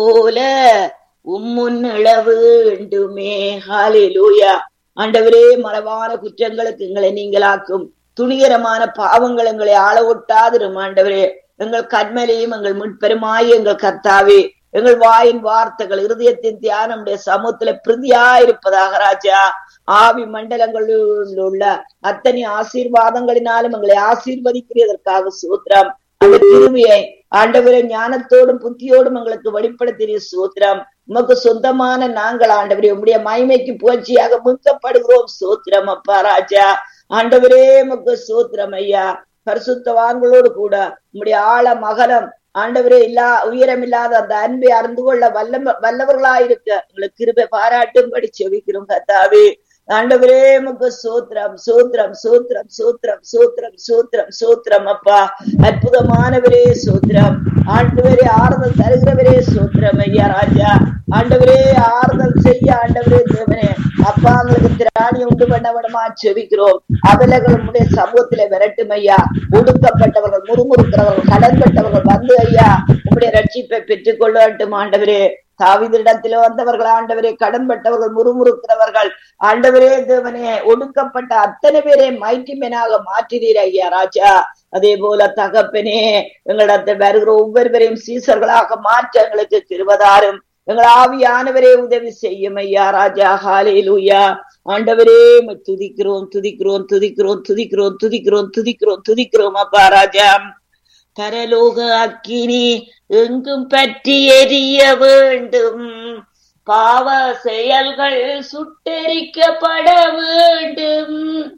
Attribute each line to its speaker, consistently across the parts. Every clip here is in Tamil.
Speaker 1: போல உம்முன்னிழ வேண்டுமே ஹalleluya ஆண்டவரே மறவான குற்றங்களுக்கு எங்களை நீங்களாக்கும் துணிகரமான பாவங்கள் எங்களை ஆள ஒட்டாதிரும் ஆண்டவரே எங்கள் கண்மலையும் எங்கள் முன்பெருமாய் எங்கள் கர்த்தாவே எங்கள் வாயின் வார்த்தைகள் இருதயத்தின் தியானம் நம்முடைய சமூகத்துல பிரதியா இருப்பதாக ராஜா ஆவி மண்டலங்களில் உள்ள அத்தனை ஆசீர்வாதங்களினாலும் எங்களை ஆசீர்வதிக்கிறதற்காக சூத்திரம் அந்த கிருமியை ஆண்டவரை ஞானத்தோடும் புத்தியோடும் எங்களுக்கு வெளிப்படுத்திய சூத்திரம் உமக்கு சொந்தமான நாங்கள் ஆண்டவரே உம்முடைய மகிமைக்கு புகழ்ச்சியாக மீட்கப்படுகிறோம் சூத்திரம் அப்பா ராஜா ஆண்டவரே உமக்கு சூத்திரம் ஐயா பரிசுத்தவான்களோடு கூட உம்முடைய ஆழ மகனம் ஆண்டவரே இல்லா உயரம் இல்லாத அந்த அன்பை அறிந்து கொள்ள வல்ல வல்லவர்களாயிருக்க உங்களுக்கு கிருபை பாராட்டும்படி செவிக்கிறோம் கத்தாவே ஆண்டவரே முக சூத்திரம் சூத்திரம் சூத்திரம் சூத்திரம் சூத்திரம் சூத்திரம் சூத்திரம் அப்பா அற்புதமானவரே சூத்திரம் ஆண்டவரே ஆறுதல் தருகிறவரே சூத்திரம் ஐயா ராஜா ஆண்டவரே ஆறுதல் செய்ய ஆண்டவரே தேவனே அப்பா உங்களுக்கு திராணி உண்டு பண்ணவனமா செவிக்கிறோம் அவலகள் உடைய சமூகத்திலே விரட்டும் ஐயா ஒடுக்கப்பட்டவர்கள் முறுமுறுக்கிறவர்கள் கடன்பட்டவர்கள் வந்து ஐயா உங்களுடைய ரட்சிப்பை பெற்றுக் கொள்ளட்டும் ஆண்டவரே தாவிதிடத்தில வந்தவர்கள் ஆண்டவரே கடன்பட்டவர்கள் முறுமுறுக்கிறவர்கள் ஆண்டவரே தேவனே ஒடுக்கப்பட்ட அத்தனை பேரை மைட்டிமேனாக மாற்றினீர் ஐயா ராஜா அதே போல தகப்பனே எங்களிடத்தில் வருகிற ஒவ்வொருவரையும் சீசர்களாக மாற்ற எங்களுக்கு திருவதாரும் எங்கள் ஆவியானவரே உதவி செய்யும் ஐயா ராஜா ஹாலே லூயா ஆண்டவரே துதிக்கிறோம் துதிக்கிறோம் துதிக்கிறோம் துதிக்கிறோம் துதிக்கிறோம் துதிக்கிறோம் துதிக்கிறோம் அப்பா ராஜா பரலோக அக்கினி எங்கும் பற்றி எரிய வேண்டும் பாவ செயல்கள் சுட்டெரிக்கப்பட வேண்டும்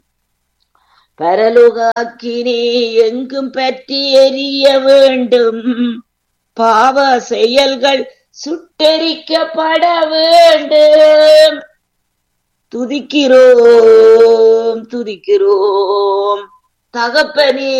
Speaker 1: பரலோக அக்கினி எங்கும் பற்றி எரிய வேண்டும் பாவ செயல்கள் சுட்டெரிக்கப்பட வேண்டும் துதிக்கிறோம் துதிக்கிறோம் தகப்பனே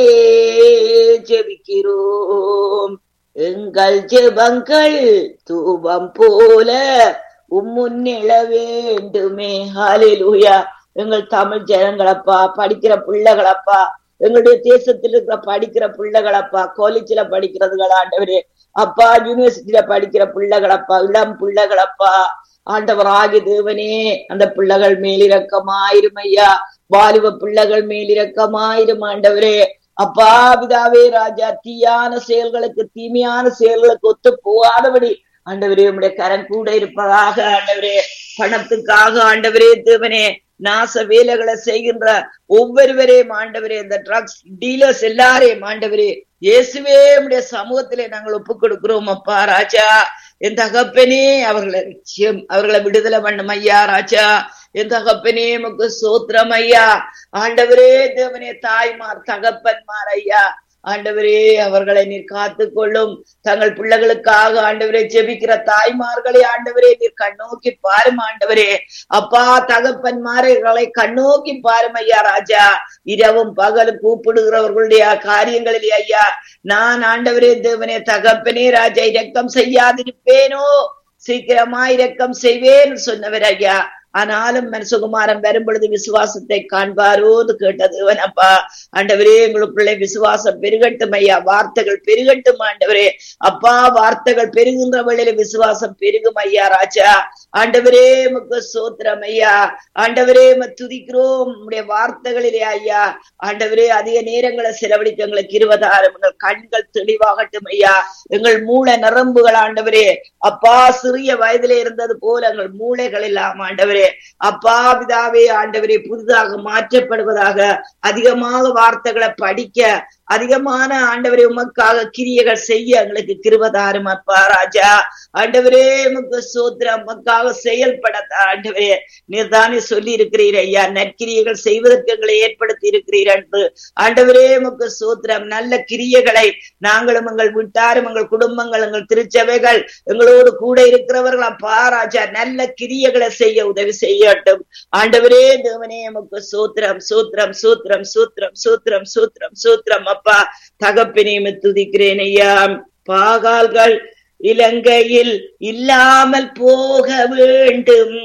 Speaker 1: ஜெபிக்கிறோம் எங்கள் ஜெபங்கள் தூபம் போல உம்முன்னிழ வேண்டுமே ஹாலிலூயா எங்கள் தமிழ் ஜனங்களப்பா படிக்கிற பிள்ளைகளப்பா எங்களுடைய தேசத்தில் இருக்கிற படிக்கிற பிள்ளைகளப்பா காலேஜ்ல படிக்கிறதுகள் ஆண்டவரே அப்பா யூனிவர்சிட்டியில படிக்கிற பிள்ளைகளப்பா இளம் பிள்ளைகளப்பா ஆண்டவராகி தேவனே அந்த பிள்ளைகள் மேலிரக்கமாயிரும் ஐயா வாலிப பிள்ளைகள் மேலிரக்கமாயிரும் ஆண்டவரே அப்பா பிதாவே ராஜா தீயான செயல்களுக்கு தீமையான செயல்களுக்கு ஒத்து போகாதபடி ஆண்டவரே உடைய கரம் கூட இருப்பதாக ஆண்டவரே பணத்துக்காக ஆண்டவரே தேவனே நாச வேலைகளை செய்கின்ற ஒவ்வொருவரையும் ஆண்டவரே இந்த ட்ரக்ஸ் டீலர்ஸ் எல்லாரையும் ஆண்டவரே இயேசுவே உடைய சமூகத்திலே நாங்கள் ஒப்புக் கொடுக்கிறோம் அப்பா ராஜா என் தகப்பனே அவர்களை நிச்சயம் அவர்களை விடுதலை பண்ணும் ஐயா ராஜா என் தகப்பனே முக்கு சோத்திரம் ஐயா ஆண்டவரே தேவனே தாய்மார் தகப்பன்மார் ஐயா ஆண்டவரே அவர்களை நீர் காத்து கொள்ளும் தங்கள் பிள்ளைகளுக்காக ஆண்டவரே ஜெபிக்கிற தாய்மார்களை ஆண்டவரே நீர் கண்ணோக்கி பாரும் ஆண்டவரே அப்பா தகப்பன்மார்களை கண்ணோக்கி பாரும் ஐயா ராஜா இரவும் பகலும் கூப்பிடுகிறவர்களுடைய காரியங்களிலே ஐயா நான் ஆண்டவரே தேவனே தகப்பனே ராஜா இரக்கம் செய்யாதிருப்பேனோ சீக்கிரமாய் இரக்கம் செய்வேன் சொன்னவர் ஐயா ஆனாலும் மனசுகுமாரன் வரும் பொழுது விசுவாசத்தை காண்பாரோது கேட்டது அப்பா ஆண்டவரே எங்களுக்குள்ளே விசுவாசம் பெருகட்டும் ஐயா வார்த்தைகள் பெருகட்டும் ஆண்டவரே அப்பா வார்த்தைகள் பெருகுன்ற வழியில விசுவாசம் பெருகும் ஐயா ராஜா ஆண்டவரே முக்கு சோத்திரம் ஐயா ஆண்டவரே துதிக்கிறோம் உடைய வார்த்தைகளிலே ஐயா ஆண்டவரே அதிக நேரங்களை செலவழிக்க எங்களுக்கு இருபதாயிரம் எங்கள் கண்கள் தெளிவாகட்டும் ஐயா எங்கள் மூளை நரம்புகள் ஆண்டவரே அப்பா சிறிய வயதிலே இருந்தது போல எங்கள் மூளைகள் எல்லாம் ஆண்டவரே அப்பா பிதாவே ஆண்டவரே புதிதாக மாற்றப்படுவதாக அதிகமாக வார்த்தைகளை படிக்க அதிகமான ஆண்டவரே உமக்காக கிரியைகள் செய்ய எங்களுக்கு கிருபதாரும் அப்பா ராஜா ஆண்டவரே உமக்கு சோத்திரம் உமக்காக செயல்பட ஆண்டவரே நீர் தானே சொல்லி இருக்கிறீர் ஐயா நற்கிரியைகள் செய்வதற்கு எங்களை ஏற்படுத்தி இருக்கிறீர் என்று ஆண்டவரே உமக்கு சோத்திரம் நல்ல கிரியைகளை நாங்களும் எங்கள் விட்டாரும் எங்கள் குடும்பங்கள் எங்கள் திருச்சபைகள் எங்களோடு கூட இருக்கிறவர்கள் அப்பா ராஜா நல்ல கிரியைகளை செய்ய உதவி செய்யட்டும் ஆண்டவரே தேவனே எமக்கு சூத்திரம் சூத்திரம் சூத்திரம் சூத்திரம் சூத்திரம் சூத்திரம் சூத்திரம் அப்பா தகப்பினையும் துதிக்கிறேன் ஐயா பாகால்கள் இலங்கையில் இல்லாமல் போக வேண்டும்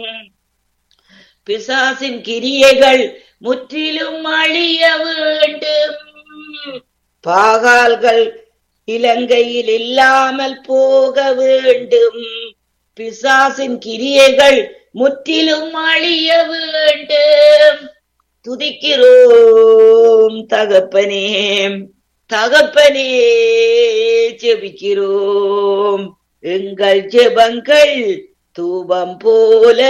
Speaker 1: பிசாசின் கிரியைகள் முற்றிலும் அழிய வேண்டும் பாகால்கள் இலங்கையில் இல்லாமல் போக வேண்டும் பிசாசின் கிரியைகள் முற்றிலும் அழிய வேண்டும் துதிக்கிறோம் தகப்பனே தகப்பனே ஜெபிக்கிறோம் எங்கள் ஜெபங்கள் தூபம் போல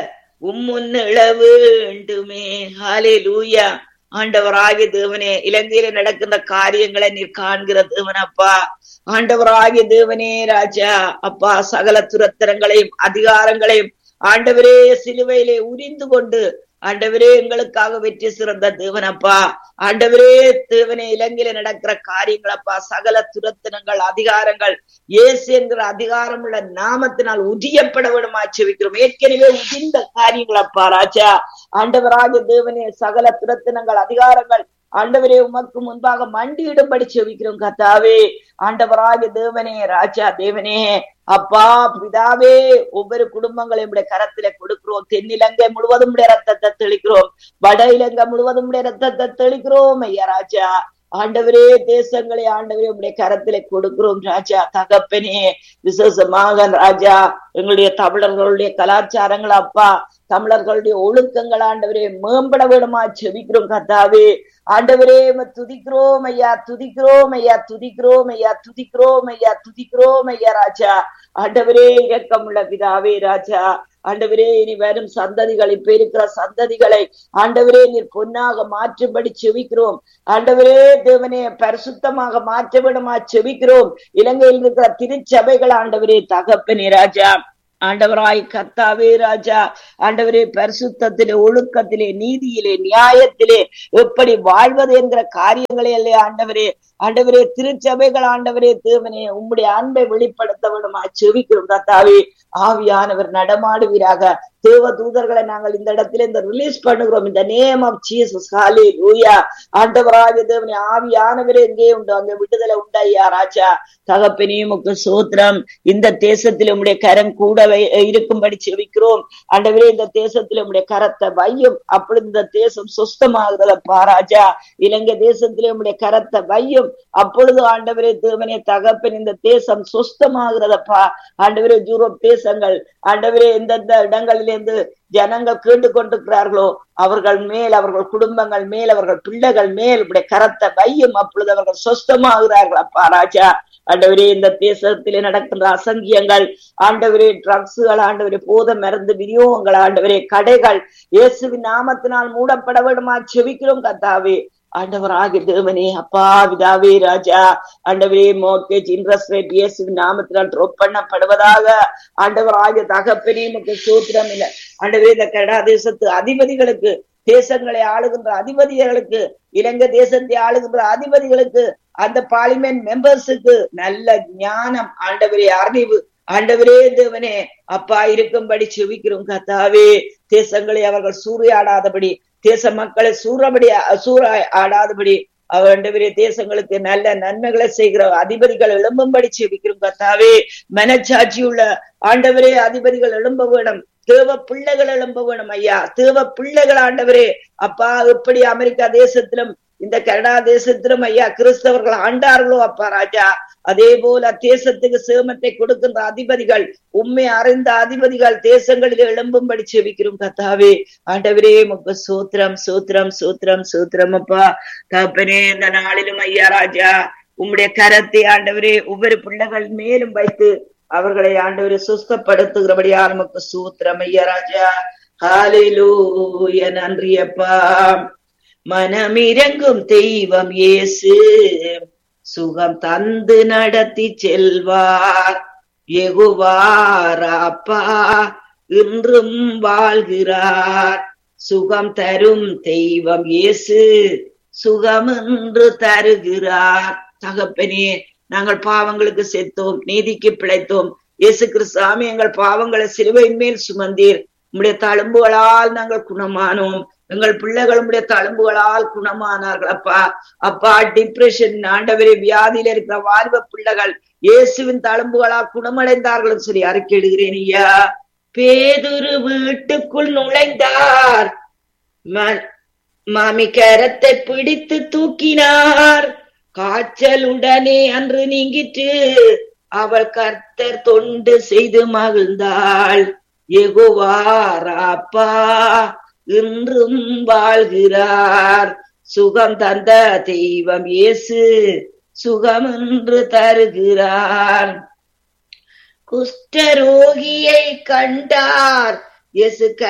Speaker 1: உம்முன்னிழ வேண்டுமே ஹalleluya ஆண்டவராகிய தேவனே இலங்கையில நடக்கின்ற காரியங்களை நீர் காண்கிற தேவனப்பா ஆண்டவராகிய தேவனே ராஜா அப்பா சகல துரத்திரங்களையும் அதிகாரங்களையும் ஆண்டவரே சிலுவையிலே உரிந்து கொண்டு ஆண்டவரே எங்களுக்காக வெற்றி சிறந்த தேவனப்பா ஆண்டவரே தேவனே இலங்கையில நடக்கிற காரியங்களப்பா சகல துரத்தினங்கள் அதிகாரங்கள் இயேசு என்கிற அதிகாரம் உள்ள நாமத்தினால் உதியப்பட விடுமா செவிக்கிறோம் ஏற்கனவே உதிர்ந்த காரியங்களப்பா ராஜா ஆண்டவராக தேவனே சகல துரத்தினங்கள் அதிகாரங்கள் ஆண்டவரே உமக்கு முன்பாக மண்டியிடும்படி செவிக்கிறோம் கத்தாவே ஆண்டவராக தேவனே ராஜா தேவனே அப்பா பிதாவே ஒவ்வொரு குடும்பங்களையும் உடைய கரத்தில கொடுக்கிறோம் தென்னிலங்கை முழுவதும் உடைய ரத்தத்தை தெளிக்கிறோம் வட இலங்கை முழுவதும் உடைய ரத்தத்தை தெளிக்கிறோம் ஐயா ராஜா ஆண்டவரே தேசங்களை ஆண்டவரே உடைய கரத்திலே கொடுக்கிறோம் ராஜா தகப்பனே விசேஷமாக ராஜா எங்களுடைய தமிழர்களுடைய கலாச்சாரங்கள் அப்பா தமிழர்களுடைய ஒழுக்கங்கள் ஆண்டவரே மேம்பட வேணுமா செபிக்கிறோம் கத்தாவே ஆண்டவரே துதிக்கிறோம் ஐயா துதிக்கிறோம் ஐயா துதிக்கிறோம் ஐயா துதிக்கிறோம் ஐயா துதிக்கிறோம் ஐயா ராஜா ஆண்டவரே இரக்கமுள்ள பிதாவே ராஜா ஆண்டவரே இனி வரும் சந்ததிகள் இப்ப இருக்கிற சந்ததிகளை ஆண்டவரே நீர் பொன்னாக மாற்றும்படி செவிக்கிறோம் ஆண்டவரே தேவனே பரிசுத்தமாக மாற்ற விடமா செவிக்கிறோம் இலங்கையில் இருக்கிற திருச்சபைகள் ஆண்டவரே தகப்பனே ராஜா ஆண்டவராய் கர்த்தாவே ராஜா ஆண்டவரே பரிசுத்தத்திலே ஒழுக்கத்திலே நீதியிலே நியாயத்திலே எப்படி வாழ்வது என்கிற காரியங்களே இல்லையா ஆண்டவரே ஆண்டவரே திருச்சபைகள் ஆண்டவரே தேவனே உம்முடைய அன்பை வெளிப்படுத்த விடுமா செவிக்கிறோம் கர்த்தாவே ஆவியானவர் நடமாடுவீராக தேவ தூதர்களை நாங்கள் இந்த இடத்துல இந்த ரிலீஸ் பண்ணுகிறோம் இந்த நேம் ஆஃப் ஜீசஸ் ஹாலே லூயா ஆண்டவராக தேவனே ஆவியானவரே எங்கே உண்டு அங்க விடுதலை உண்டாய்யா ராஜா தகப்பனே முக்கு சோத்திரம் இந்த தேசத்தில் உம்முடைய கரம் கூட இருக்கும்படி செவிக்கிறோம் ஆண்டவரே இந்த தேசத்துல உம்முடைய கரத்தை வையும் அப்பொழுது இந்த தேசம் சுஸ்தமாகுதலப்பா ராஜா இலங்கை தேசத்திலே உம்முடைய கரத்தை வையும் அப்பொழுது ஆண்டவரே தேவனே தகப்பன் இந்த தேசம் சுஸ்தமாகிறதப்பா ஆண்டவரே யூரோப் தேசங்கள் ஆண்டவரே எந்தெந்த இடங்களிலிருந்து ஜனங்கள் கேட்டு கொண்டிருக்கிறார்களோ அவர்கள் மேல் அவர்கள் குடும்பங்கள் மேல் அவர்கள் பிள்ளைகள் மேல் இப்படி கரத்தை வையும் அப்பொழுது அவர்கள் சொஸ்தமாகிறார்கள் அப்பா ராஜா ஆண்டவரே இந்த தேசத்திலே நடக்கின்ற அசங்கியங்கள் ஆண்டவரே ட்ரக்ஸுகள் ஆண்டவரே போத மருந்து விநியோகங்கள் ஆண்டவரே கடைகள் இயேசுவின் நாமத்தினால் மூடப்பட வேண்டுமா செவிக்கிறோம் கத்தாவே ஆண்டவராக தேவனே அப்பா விதாவே ராஜா ஆண்டவரே மோர்கேஜ் இன்ட்ரெஸ்ட் ரேட் இயேசுவின் நாமத்தினால் ட்ரோப் பண்ணப்படுவதாக ஆண்டவராக தகப்பனே நமக்கு சூத்திரம் இல்லை ஆண்டவரே இந்த கனடா தேசத்து அதிபதிகளுக்கு தேசங்களை ஆளுகின்ற அதிபதிகளுக்கு இலங்கை தேசத்தை ஆளுகின்ற அதிபதிகளுக்கு அந்த பார்லிமெண்ட் மெம்பர்ஸுக்கு நல்ல ஞானம் ஆண்டவரே அறிவு ஆண்டவரே தேவனே அப்பா இருக்கும்படி செவிக்கிறோம் கத்தாவே தேசங்களை அவர்கள் சூறையாடாதபடி தேச மக்களை சூறபடி சூற ஆடாதபடி ஆண்டவரே தேசங்களுக்கு நல்ல நன்மைகளை செய்கிற அதிபதிகள் எழும்பும்படி செவிக்கிறோம் கத்தாவே மனச்சாட்சி உள்ள ஆண்டவரே அதிபதிகள் எழும்ப வேணும் தேவ பிள்ளைகள் எழும்ப வேணும் ஐயா தேவ பிள்ளைகள் ஆண்டவரே அப்பா எப்படி அமெரிக்கா தேசத்திலும் இந்த கனடா தேசத்திலும் ஐயா கிறிஸ்தவர்கள் ஆண்டார்களோ அப்பா ராஜா அதே போல தேசத்துக்கு சேமத்தை கொடுக்கின்ற அதிபதிகள் உண்மை அறிந்த அதிபதிகள் தேசங்களில் எழும்பும்படி செவிக்கிறோம் கத்தாவே ஆண்டவரே முப்ப சூத்திரம் சூத்திரம் சூத்திரம் சூத்திரம் அப்பா தப்பனே இந்த நாளிலும் ஐயா ராஜா உம்முடைய கரத்தை ஆண்டவரே ஒவ்வொரு பிள்ளைகள் மேலும் வைத்து அவர்களை ஆண்டவரை சுஸ்தப்படுத்துகிறபடியா நமக்கு சூத்திரம் ஐயா ராஜா ஹாலிலூய நன்றியப்பா மனமிரங்கும் தெய்வம் இயேசு சுகம் தந்து நடத்தி செல்வார் எகுவாராப்பா இன்றும் வாழ்கிறார் சுகம் தரும் தெய்வம் இயேசு சுகம் என்று தருகிறார் தகப்பனே நாங்கள் பாவங்களுக்கு செத்தோம் நீதிக்கு பிழைத்தோம் இயேசு கிறிஸ்தாமி எங்கள் பாவங்களை சிலுவையின் மேல் சுமந்தீர் உம்முடைய தழும்புகளால் நாங்கள் குணமானோம் எங்கள் பிள்ளைகள் உடைய தழும்புகளால் குணமானார்கள் அப்பா அப்பா டிப்ரெஷன் ஆண்டவரே வியாதியில இருக்கிற வாலிப பிள்ளைகள் இயேசுவின் தழும்புகளால் குணமடைந்தார்கள் சொல்லி அறிக்கையிடுகிறேன் ஐயா பேதுரு வீட்டுக்குள் நுழைந்தார் மாமி கரத்தை பிடித்து தூக்கினார் காய்ச்சலுடனே அன்று நீங்கிற்று அவள் கர்த்தர் தொண்டு செய்து மகிழ்ந்தாள் எகுவாராப்பா இன்றும் வாழ்கிறார் சுகம் தந்த தெய்வம் இயேசு சுகம் என்று தருகிறார் குஷ்டரோகியை கண்டார் இயேசு